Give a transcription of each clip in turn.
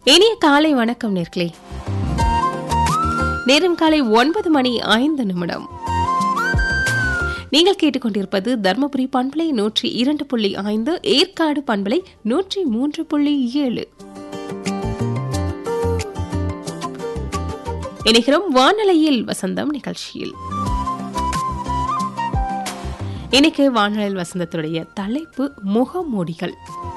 இனிய காலை வணக்கம் நேர்களே நேரம் காலை ஒன்பது மணி ஐந்து நிமிடம் நீங்கள் கேட்டுக்கொண்டிருப்பது தர்மபுரி பண்பலை நூற்றி இரண்டு புள்ளி ஐந்து ஏற்காடு பண்பலை நூற்றி மூன்று புள்ளி ஏழு இணைகிறோம் வானலையில் வசந்தம் நிகழ்ச்சியில் இன்னைக்கு வானொலியில் வசந்தத்துடைய தலைப்பு முகமூடிகள்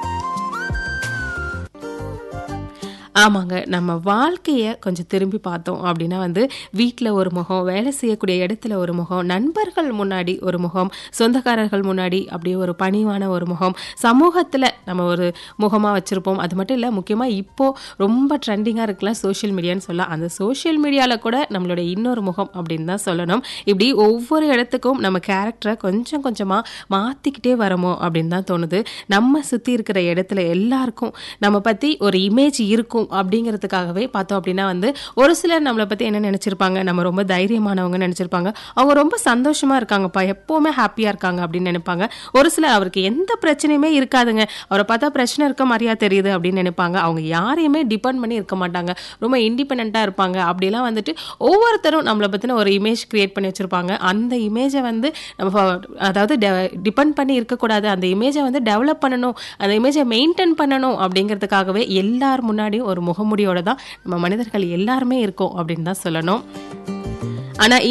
ஆமாங்க நம்ம வாழ்க்கையை கொஞ்சம் திரும்பி பார்த்தோம் அப்படின்னா வந்து வீட்டில் ஒரு முகம் வேலை செய்யக்கூடிய இடத்துல ஒரு முகம் நண்பர்கள் முன்னாடி ஒரு முகம் சொந்தக்காரர்கள் முன்னாடி அப்படியே ஒரு பணிவான ஒரு முகம் சமூகத்தில் நம்ம ஒரு முகமாக வச்சுருப்போம் அது மட்டும் இல்லை முக்கியமாக இப்போது ரொம்ப ட்ரெண்டிங்காக இருக்கலாம் சோஷியல் மீடியான்னு சொல்லலாம் அந்த சோஷியல் மீடியாவில் கூட நம்மளுடைய இன்னொரு முகம் அப்படின்னு தான் சொல்லணும் இப்படி ஒவ்வொரு இடத்துக்கும் நம்ம கேரக்டரை கொஞ்சம் கொஞ்சமாக மாற்றிக்கிட்டே வரமோ அப்படின்னு தான் தோணுது நம்ம சுற்றி இருக்கிற இடத்துல எல்லாருக்கும் நம்ம பற்றி ஒரு இமேஜ் இருக்கும் அப்படிங்கிறதுக்காகவே பார்த்தோம் அப்படின்னா வந்து ஒரு சிலர் நம்மளை பற்றி என்ன நினச்சிருப்பாங்க நம்ம ரொம்ப தைரியமானவங்க நினச்சிருப்பாங்க அவங்க ரொம்ப சந்தோஷமாக இருக்காங்கப்பா எப்போவுமே ஹாப்பியாக இருக்காங்க அப்படின்னு நினைப்பாங்க ஒரு சிலர் அவருக்கு எந்த பிரச்சனையுமே இருக்காதுங்க அவரை பார்த்தா பிரச்சனை இருக்க மாதிரியா தெரியுது அப்படின்னு நினைப்பாங்க அவங்க யாரையுமே டிபெண்ட் பண்ணி இருக்க மாட்டாங்க ரொம்ப இண்டிபெண்ட்டாக இருப்பாங்க அப்படிலாம் வந்துட்டு ஒவ்வொருத்தரும் நம்மளை பற்றின ஒரு இமேஜ் கிரியேட் பண்ணி வச்சுருப்பாங்க அந்த இமேஜை வந்து நம்ம ஃப- அதாவது டிபெண்ட் பண்ணி இருக்கக்கூடாது அந்த இமேஜை வந்து டெவலப் பண்ணணும் அந்த இமேஜை மெயின்டைன் பண்ணணும் அப்படிங்கிறதுக்காகவே எல்லார் முன்னாடியும் ஒரு முகமுடியோட தான் நம்ம மனிதர்கள் எல்லாருமே இருக்கோம் அப்படின்னு தான் சொல்லணும் ஆனால்